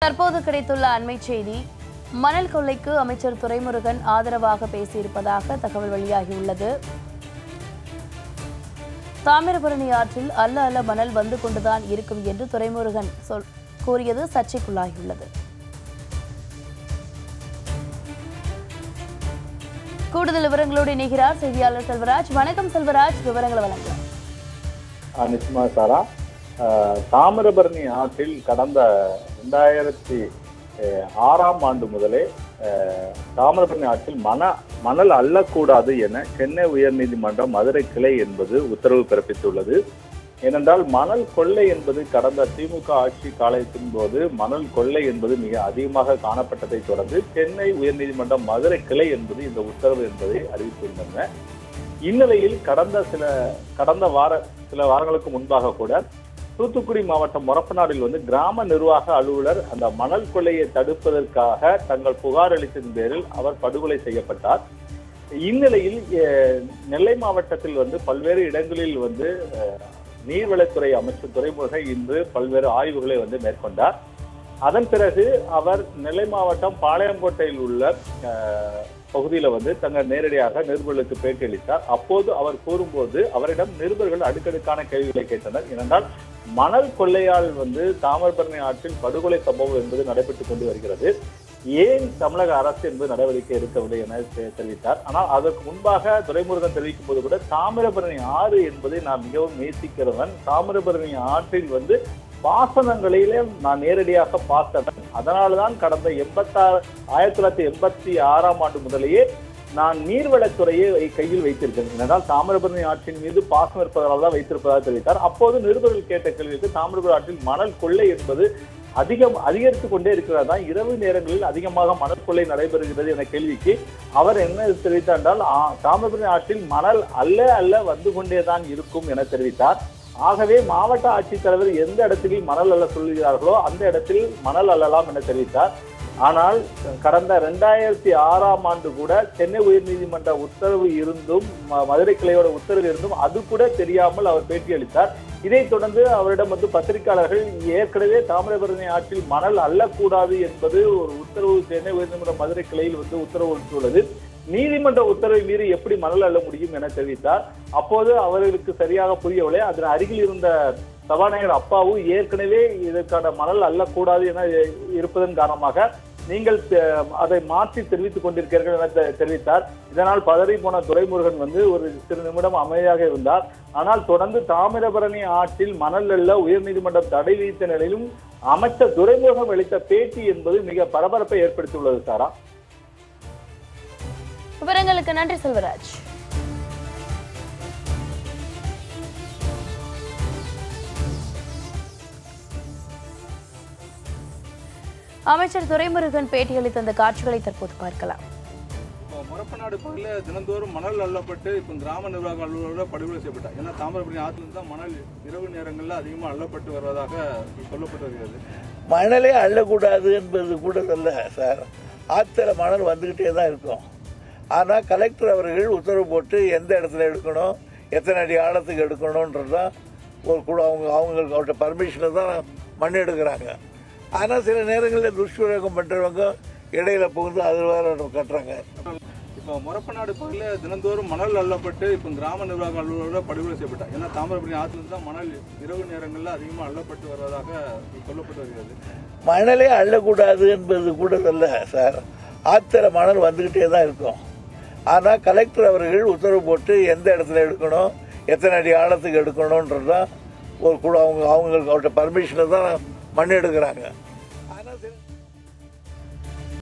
தற்போது கிடைத்துள்ள அண்மை செய்தி மணல் கொள்ளைக்கு அமைச்சர் துரைமுருகன் ஆதரவாக பேசியிருப்பதாக தகவல் வெளியாகியுள்ளது தாமிரபரணி ஆற்றில் அல்ல அல்ல மணல் வந்து கொண்டுதான் இருக்கும் என்று துரைமுருகன் சொல் கூறியது சர்ச்சைக்குள்ளாகியுள்ளது கூடுதல் விவரங்களோடு இணைகிறார் செய்தியாளர் செல்வராஜ் வணக்கம் செல்வராஜ் விவரங்களை வழங்கலாம் ஆஹ் நிச்சயமா சாரா ஆஹ் தாமிரபரணி ஆற்றில் கடந்த ரெண்டாயிரத்தி அஹ், ஆறாம் ஆண்டு முதலே ஆஹ், தாமிரபரணி ஆற்றில் மண மணல் அள்ளக்கூடாது என சென்னை உயர்நீதிமன்றம் மதுரை கிளை என்பது உத்தரவு பிறப்பித்துள்ளது ஏனென்றால் மணல் கொள்ளை என்பது கடந்த திமுக ஆட்சி காலத்தின் போது மணல் கொள்ளை என்பது மிக அதிகமாக காணப்பட்டதை தொடர்ந்து சென்னை உயர்நீதிமன்றம் மதுரை கிளை என்பது இந்த உத்தரவு என்பதை அறிவித்திருந்தன இந்நிலையில் கடந்த சில கடந்த வார சில வாரங்களுக்கு முன்பாக கூட தூத்துக்குடி மாவட்டம் மொரப்பநாடில் வந்து கிராம நிர்வாக அலுவலர் அந்த மணல் கொள்ளையை தடுப்பதற்காக தங்கள் புகார் அளித்ததன் பேரில் அவர் படுகொலை செய்யப்பட்டார் இந்நிலையில் அஹ், நெல்லை மாவட்டத்தில் வந்து பல்வேறு இடங்களில் வந்து அஹ், நீர்வளத்துறை அமைச்சர் துறைமுருகன் இன்று பல்வேறு ஆய்வுகளை வந்து மேற்கொண்டார் அதன் பிறகு அவர் நெல்லை மாவட்டம் பாளையங்கோட்டையில் உள்ள அஹ், பகுதியில வந்து தங்கள் நேரடியாக நிருபர்களுக்கு பேட்டி அளித்தார் அப்போது அவர் கூறும்போது அவரிடம் நிருபர்கள் அடுக்கடுக்கான கேள்விகளை கேட்டனர் ஏனென்றால் மணல் கொள்ளையால் வந்து தாமிரபரணி ஆற்றில் படுகொலை சம்பவம் என்பது நடைபெற்றுக் கொண்டு வருகிறது ஏன் தமிழக அரசு என்பது நடவடிக்கை எடுக்கவில்லை என தெ- தெரிவித்தார் ஆனால் அதற்கு முன்பாக துரைமுருகன் தெரிவிக்கும் போது கூட தாமிரபரணி ஆறு என்பதை நான் மிகவும் நேசிக்கிறவன் தாமிரபரணி ஆற்றில் வந்து பாசனங்களிலே நான் நேரடியாக பார்த்தவன் அதனால்தான் கடந்த எண்பத்தாறு ஆயிரத்தி தொள்ளாயிரத்தி எண்பத்தி ஆறாம் ஆண்டு முதலேயே நான் நீர்வளத்துறையை வை- கையில் வைத்திருக்கேன் ஏனென்றால் தாமிரபரணி ஆற்றின் மீது பாசனம் இருப்பதால் தான் வைத்திருப்பதாக தெரிவித்தார் அப்போது நிருபர்கள் கேட்ட கேள்விக்கு தாமிரபரணி ஆற்றில் மணல் கொள்ளை என்பது அதிகம் அதிகரித்துக் கொண்டே இருக்கிறதா இரவு நேரங்களில் அதிகமாக மணல் கொள்ளை நடைபெறுகிறது என கேள்விக்கு அவர் என்ன தெரிவித்தார் என்றால் ஆ, தாமிரபரணி ஆற்றில் மணல் அல்ல அல்ல வந்து கொண்டேதான் இருக்கும் என தெரிவித்தார் ஆகவே மாவட்ட ஆட்சித்தலைவர் எந்த இடத்தில் மணல் அள்ள சொல்கிறார்களோ அந்த இடத்தில் மணல் அள்ளலாம் என தெரிவித்தார் ஆனால் கடந்த ரெண்டாயிரத்தி ஆறாம் ஆண்டு கூட சென்னை உயர்நீதிமன்ற உத்தரவு இருந்தும் ம- மதுரை கிளையோட உத்தரவு இருந்தும் அது கூட தெரியாமல் அவர் பேட்டியளித்தார் இதைத் தொடர்ந்து அவரிடம் வந்து பத்திரிகையாளர்கள் ஏற்கனவே தாமிரபரணி ஆற்றில் மணல் அள்ளக்கூடாது என்பது ஒரு உத்தரவு சென்னை உயர்நீதிமன்ற மதுரை கிளையில் வந்து உத்தரவு அளித்துள்ளது நீதிமன்ற உத்தரவை மீறி எப்படி மணல் அள்ள முடியும் என தெரிவித்தார் அப்போது அவர்களுக்கு சரியாக புரியவில்லை அதன் அருகில் இருந்த சபாநாயகர் அப்பாவும் ஏற்கனவே இதற்கான மணல் அள்ளக்கூடாது என இருப்பதன் காரணமாக நீங்கள் தெ- அதை மாற்றி தெரிவித்துக் கொண்டிருக்கிறீர்கள் என தெ- தெரிவித்தார் இதனால் பதறி போன துரைமுருகன் வந்து ஒரு சிறு நிமிடம் அமைதியாக இருந்தார் ஆனால் தொடர்ந்து தாமிரபரணி ஆற்றில் மணல் அள்ள உயர்நீதிமன்றம் தடை விதித்த நிலையிலும் அமைச்சர் துரைமுருகன் அளித்த பேட்டி என்பது மிக பரபரப்பை ஏற்படுத்தியுள்ளது சாரா விவரங்களுக்கு நன்றி செல்வராஜ் அமைச்சர் துரைமுருகன் பேட்டியளித்த அந்த காட்சிகளை தற்போது பார்க்கலாம் இப்போ முரப்பநாடு பகுதியில் தினந்தோறும் மணல் அள்ளப்பட்டு இப்போ கிராம நிர்வாக அலுவலரோட படுகொலை செய்யப்பட்டார் ஏன்னா தாமிரபரணி ஆற்றிலிருந்து தான் மணல் இரவு நேரங்களில் அதிகமாக அள்ளப்பட்டு வருவதாக சொல்லப்பட்டு வருகிறது மணலே அள்ளக்கூடாது என்பது கூட அல்ல சார் ஆற்றுல மணல் வந்துக்கிட்டே தான் இருக்கும் ஆனால் கலெக்டர் அவர்கள் உத்தரவு போட்டு எந்த இடத்துல எடுக்கணும் எத்தனை அடி ஆழத்துக்கு எடுக்கணுன்றது தான் ஒரு கூட அவங்க அவங்களுக்கு அவர்கிட்ட பர்மிஷனை தான் மண் எடுக்கிறாங்க ஆனால் சில நேரங்களில் துஷ்பிரயோகம் பண்ணுறவங்க இடையில புகுந்து அது வேற கட்டுறாங்க இப்போ முரப்பநாடு பகுதியில் தினந்தோறும் மணல் அள்ளப்பட்டு இப்போ கிராம நிர்வாக அலுவலரோட படுகொலை செய்யப்பட்டார் ஏன்னா தாமிரபரணி ஆற்றிலிருந்து தான் மணல் இரவு நேரங்களில் அதிகமாக அள்ளப்பட்டு வருவதாக சொல்லப்பட்டு வருகிறது மணலே அள்ளக்கூடாது என்பது கூட அல்ல சார் ஆற்றுல மணல் வந்துக்கிட்டே தான் இருக்கும் ஆனால் கலெக்டர் அவர்கள் உத்தரவு போட்டு எந்த இடத்துல எடுக்கணும் எத்தனை அடி ஆழத்துக்கு எடுக்கணுன்றது தான் ஒரு கூட அவங்க அவங்களுக்கு அவர்கிட்ட பர்மிஷனை தான் மண் எடுக்கிறாங்க